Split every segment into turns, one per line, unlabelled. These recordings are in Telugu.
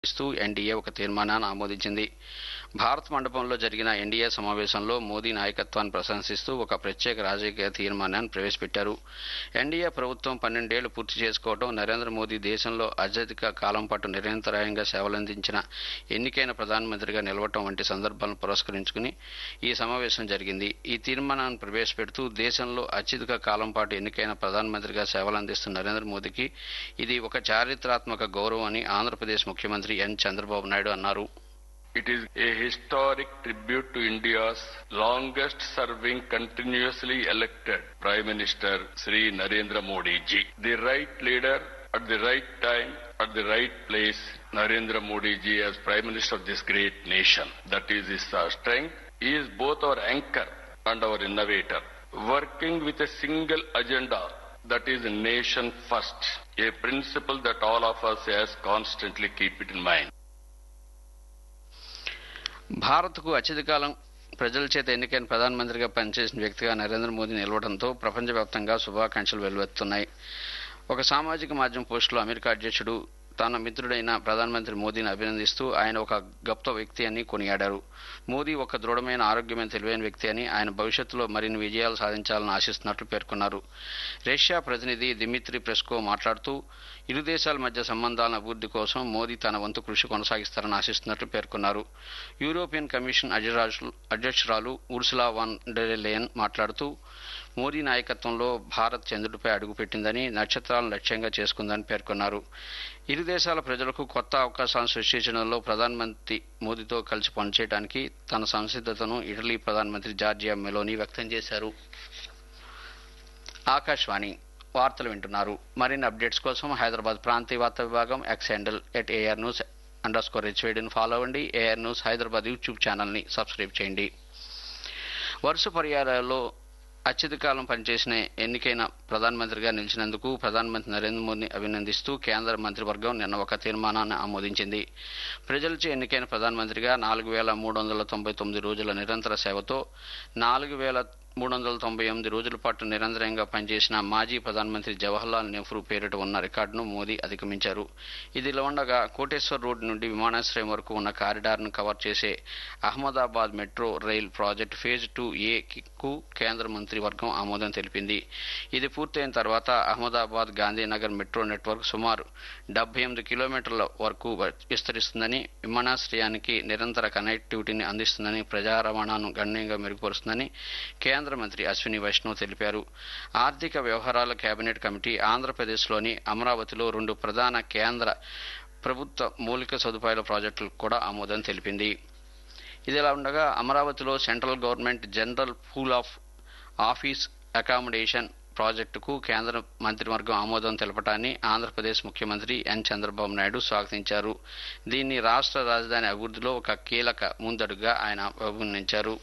ఇస్తూ ఎన్డీఏ ఒక తీర్మానాన్ని ఆమోదించింది భారత్ మండపంలో జరిగిన ఎన్డీఏ సమావేశంలో మోదీ నాయకత్వాన్ని ప్రశంసిస్తూ ఒక ప్రత్యేక రాజకీయ తీర్మానాన్ని ప్రవేశపెట్టారు ఎన్డీఏ ప్రభుత్వం పన్నెండేళ్లు పూర్తి చేసుకోవడం నరేంద్ర మోదీ దేశంలో అత్యధిక కాలం పాటు నిరంతరాయంగా సేవలందించిన ఎన్నికైన ప్రధానమంత్రిగా నిలవటం వంటి సందర్భాలను పురస్కరించుకుని ఈ సమావేశం జరిగింది ఈ తీర్మానాన్ని ప్రవేశపెడుతూ దేశంలో అత్యధిక కాలం పాటు ఎన్నికైన ప్రధానమంత్రిగా సేవలందిస్తున్న నరేంద్ర మోదీకి ఇది ఒక చారిత్రాత్మక గౌరవం అని ఆంధ్రప్రదేశ్ ముఖ్యమంత్రి ఎన్ చంద్రబాబు నాయుడు అన్నారు
It is a historic tribute to India's longest serving continuously elected Prime Minister Sri Narendra Modi ji. The right leader at the right time, at the right place, Narendra Modi ji as Prime Minister of this great nation. That is his uh, strength. He is both our anchor and our innovator. Working with a single agenda that is nation first, a principle that all of us has constantly keep it in mind.
భారత్కు అత్యధికాలం ప్రజల చేత ఎన్నికైన ప్రధానమంత్రిగా పనిచేసిన వ్యక్తిగా నరేంద్ర మోదీ నిలవడంతో ప్రపంచవ్యాప్తంగా శుభాకాంక్షలు వెలువెత్తున్నాయి ఒక సామాజిక మాధ్యమం పోస్టులో అమెరికా అధ్యక్షుడు తన మిత్రుడైన ప్రధానమంత్రి మోదీని అభినందిస్తూ ఆయన ఒక గొప్ప వ్యక్తి అని కొనియాడారు మోదీ ఒక దృఢమైన ఆరోగ్యమైన తెలివైన వ్యక్తి అని ఆయన భవిష్యత్తులో మరిన్ని విజయాలు సాధించాలని ఆశిస్తున్నట్లు పేర్కొన్నారు రష్యా ప్రతినిధి దిమిత్రి ప్రెస్కో మాట్లాడుతూ ఇరు దేశాల మధ్య సంబంధాల అభివృద్ధి కోసం మోదీ తన వంతు కృషి కొనసాగిస్తారని ఆశిస్తున్నట్లు పేర్కొన్నారు యూరోపియన్ కమిషన్ అధ్యరాజు- అధ్యక్షురాలు ఉర్సులా వాన్ డెర్ లేయన్ మాట్లాడుతూ మోదీ నాయకత్వంలో భారత్ చంద్రుడిపై అడుగుపెట్టిందని నక్షత్రాలను లక్ష్యంగా చేసుకుందని పేర్కొన్నారు ఇరు దేశాల ప్రజలకు కొత్త అవకాశాలను సృష్టించడంలో ప్రధానమంత్రి మోదీతో కలిసి పనిచేయడానికి తన సంసిద్ధతను ఇటలీ ప్రధానమంత్రి జార్జియా మెలోని వ్యక్తం చేశారు ఆకాశవాణి వార్తలు వింటున్నారు మరిన్ని అప్డేట్స్ కోసం హైదరాబాద్ ప్రాంతీయ వార్తా విభాగం X handle at AR news under score హెచ్వేడిని ఫాలో అవ్వండి ఏఆర్ న్యూస్ హైదరాబాద్ యూట్యూబ్ ఛానల్ని సబ్స్క్రైబ్ చేయండి వరుస పర్యాయాలలో అత్యధిక కాలం పనిచేసిన ఎన్నికైన ప్రధానమంత్రిగా నిలిచినందుకు ప్రధానమంత్రి నరేంద్ర మోదీని అభినందిస్తూ కేంద్ర మంత్రివర్గం నిన్న ఒక తీర్మానాన్ని ఆమోదించింది ప్రజలచే ఎన్నికైన ప్రధానమంత్రిగా నాలుగు వేల మూడు వందల తొంభై తొమ్మిది రోజుల నిరంతర సేవతో నాలుగు వేల మూడు వందల తొంభై ఎనిమిది రోజుల పాటు నిరంతరంగా పనిచేసిన మాజీ ప్రధానమంత్రి జవహర్లాల్ నెహ్రూ పేరిట ఉన్న రికార్డును మోదీ అధిగమించారు ఇదిలా ఉండగా కోటేశ్వర్ రోడ్ నుండి విమానాశ్రయం వరకు ఉన్న కారిడార్ను కవర్ చేసే Ahmedabad metro rail project phase two ఏకు కేంద్ర మంత్రివర్గం ఆమోదం తెలిపింది ఇది పూర్తయిన తర్వాత అహ్మదాబాద్ గాంధీనగర్ మెట్రో నెట్వర్క్ సుమారు డెబ్బై ఎనిమిది కిలోమీటర్ల వరకు విస్తరిస్తుందని విమానాశ్రయానికి నిరంతర కనెక్టివిటీని అందిస్తుందని ప్రజా రవాణాను గణనీయంగా మెరుగుపరుస్తుందని కేంద్ర మంత్రి అశ్విని వైష్ణవ్ తెలిపారు ఆర్థిక వ్యవహారాల కేబినెట్ కమిటీ ఆంధ్రప్రదేశ్లోని అమరావతిలో రెండు ప్రధాన కేంద్ర ప్రభుత్వ మౌలిక సదుపాయాల ప్రాజెక్టులకు కూడా ఆమోదం తెలిపింది ఇదిలా ఉండగా అమరావతిలో central government general pool of office accommodation ప్రాజెక్టుకు కేంద్ర మంత్రివర్గం ఆమోదం తెలపటాన్ని ఆంధ్రప్రదేశ్ ముఖ్యమంత్రి ఎన్ చంద్రబాబు నాయుడు స్వాగతించారు దీన్ని రాష్ట్ర రాజధాని అభివృద్ధిలో ఒక కీలక ముందడుగా ఆయన అభివర్ణించారు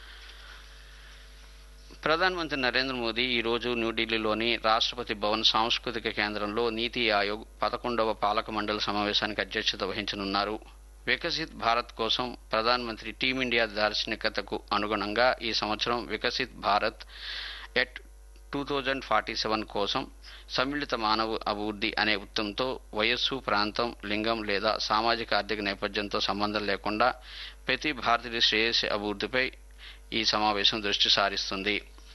ప్రధానమంత్రి నరేంద్ర మోదీ ఈ రోజు న్యూఢిల్లీలోని రాష్ట్రపతి భవన్ సాంస్కృతిక కేంద్రంలో నీతి ఆయోగ్ పదకొండవ పాలక మండలి సమావేశానికి అధ్యక్షత వహించనున్నారు వికసిత్ భారత్ కోసం ప్రధానమంత్రి టీమిండియా దార్శనికతకు అనుగుణంగా ఈ సంవత్సరం Viksit Bharat at two thousand forty seven కోసం సమ్మిళిత మానవ అభివృద్ధి అనే ఉత్తంతో వయస్సు ప్రాంతం లింగం లేదా సామాజిక ఆర్థిక నేపథ్యంతో సంబంధం లేకుండా ప్రతి భారతీయ శ్రేయస్సు అభివృద్ధిపై ఈ సమావేశం దృష్టి సారిస్తుంది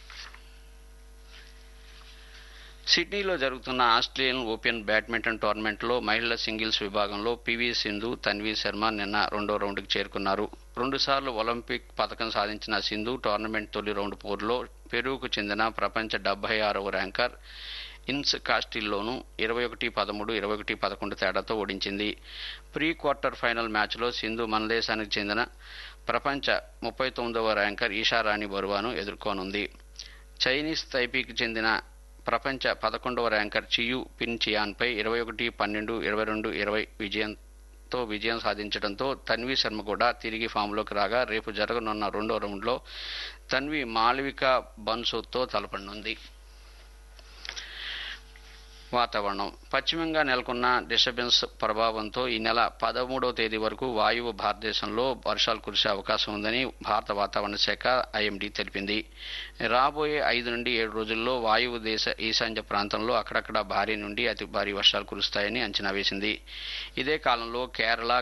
సిడ్నీలో జరుగుతున్న ఆస్ట్రేలియన్ ఓపెన్ బ్యాడ్మింటన్ టోర్నమెంట్లో మహిళల సింగిల్స్ విభాగంలో పివి సింధు తన్వీ శర్మ నిన్న రెండో రౌండ్కి చేరుకున్నారు రెండుసార్లు ఒలింపిక్ పథకం సాధించిన సింధు టోర్నమెంట్ తొలి రౌండ్ పోరులో పెరూకు చెందిన ప్రపంచ డెబ్బై ఆరవ ర్యాంకర్ ఇన్స్ కాస్టిల్లోను ఇరవై ఒకటి పదమూడు ఇరవై ఒకటి పదకొండు తేడాతో ఓడించింది ప్రీ క్వార్టర్ ఫైనల్ మ్యాచ్లో సింధు మన దేశానికి చెందిన ప్రపంచ ముప్పై తొమ్మిదవ ర్యాంకర్ ఈషారాణి బరువాను ఎదుర్కోనుంది చైనీస్ తైపీకి చెందిన ప్రపంచ పదకొండవ ర్యాంకర్ చియు పిన్ చియాన్పై ఇరవై ఒకటి పన్నెండు ఇరవై రెండు ఇరవై విజయంతో విజయం సాధించడంతో తన్వి శర్మ కూడా తిరిగి ఫామ్లోకి రాగా రేపు జరగనున్న రెండో రౌండ్లో తన్వి మాళవిక బన్సోతో తలపడనుంది వాతావరణం పశ్చిమంగా నెలకొన్న డిస్టర్బెన్స్ ప్రభావంతో ఈ నెల పదమూడవ తేదీ వరకు వాయువు భారతదేశంలో వర్షాలు కురిసే అవకాశం ఉందని భారత వాతావరణ శాఖ ఐఎండీ తెలిపింది రాబోయే ఐదు నుండి ఏడు రోజుల్లో వాయువు దేశ ఈశాన్య ప్రాంతంలో అక్కడక్కడ భారీ నుండి అతి భారీ వర్షాలు కురుస్తాయని అంచనా వేసింది ఇదే కాలంలో కేరళ